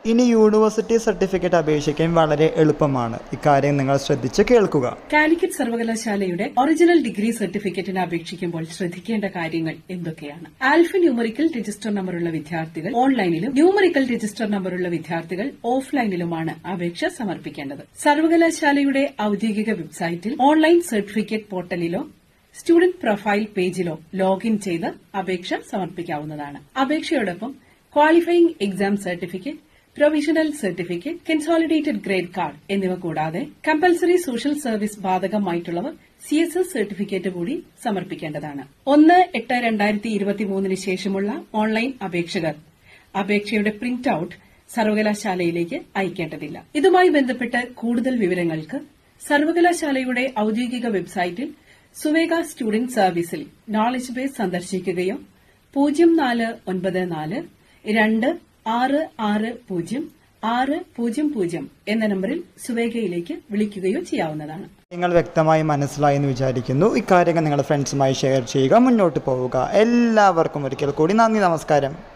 ഇനി university certificate അപേക്ഷിക്കാൻ വളരെ എളുപ്പമാണ് ഇക്കാര്യം നിങ്ങൾ ശ്രദ്ധിച്ച് കേൾക്കുക കാലിക്കറ്റ് സർവകലാശാലയുടെ ഒറിജിനൽ ഡിഗ്രി സർട്ടിഫിക്കറ്റിന് അപേക്ഷിക്കുമ്പോൾ ശ്രദ്ധിക്കേണ്ട കാര്യങ്ങൾ എന്തൊക്കെയാണ് ആൽഫ ന്യൂമറിക്കൽ രജിസ്റ്റർ നമ്പറുള്ള വിദ്യാർത്ഥികൾ ഓൺലൈനിലും ന്യൂമറിക്കൽ രജിസ്റ്റർ നമ്പറുള്ള വിദ്യാർത്ഥികൾ ഓഫ്ലൈനിലുമാണ് അപേക്ഷ സമർപ്പിക്കേണ്ടത് സർവകലാശാലയുടെ ഔദ്യോഗിക വെബ്സൈറ്റിൽ ഓൺലൈൻ സർട്ടിഫിക്കറ്റ് പോർട്ടലിലോ സ്റ്റുഡന്റ് പ്രൊഫൈൽ പേജിലോ ലോഗിൻ ചെയ്ത് അപേക്ഷ സമർപ്പിക്കാവുന്നതാണ് അപേക്ഷയോടൊപ്പം qualifying exam certificate provisional certificate consolidated grade card എന്നിവ കൂടാതെ കമ്പൽസറി സോഷ്യൽ സർവീസ് ബാധകമായിട്ടുള്ളവർ സി എസ് എസ് സർട്ടിഫിക്കറ്റ് കൂടി സമർപ്പിക്കേണ്ടതാണ് ഒന്ന് എട്ട് രണ്ടായിരത്തി ഇരുപത്തിമൂന്നിന് ശേഷമുള്ള ഓൺലൈൻ അപേക്ഷകർ അപേക്ഷയുടെ പ്രിന്റ് ഔട്ട് സർവകലാശാലയിലേക്ക് അയക്കേണ്ടതില്ല ഇതുമായി ബന്ധപ്പെട്ട് കൂടുതൽ വിവരങ്ങൾക്ക് സർവകലാശാലയുടെ ഔദ്യോഗിക വെബ്സൈറ്റിൽ സുവേഗ സ്റ്റുഡന്റ് സർവീസിൽ നോളജ് ബേസ് സന്ദർശിക്കുകയോ പൂജ്യം നാല് ഒൻപത് നാല് രണ്ട് ആറ് ആറ് പൂജ്യം ആറ് പൂജ്യം പൂജ്യം എന്ന നമ്പറിൽ സുവേഗയിലേക്ക് വിളിക്കുകയോ ചെയ്യാവുന്നതാണ് നിങ്ങൾ വ്യക്തമായി മനസ്സിലായി എന്ന് വിചാരിക്കുന്നു ഇക്കാര്യങ്ങൾ നിങ്ങളുടെ ഫ്രണ്ട്സുമായി ഷെയർ ചെയ്യുക മുന്നോട്ട് പോവുക എല്ലാവർക്കും ഒരിക്കൽ കൂടി നന്ദി നമസ്കാരം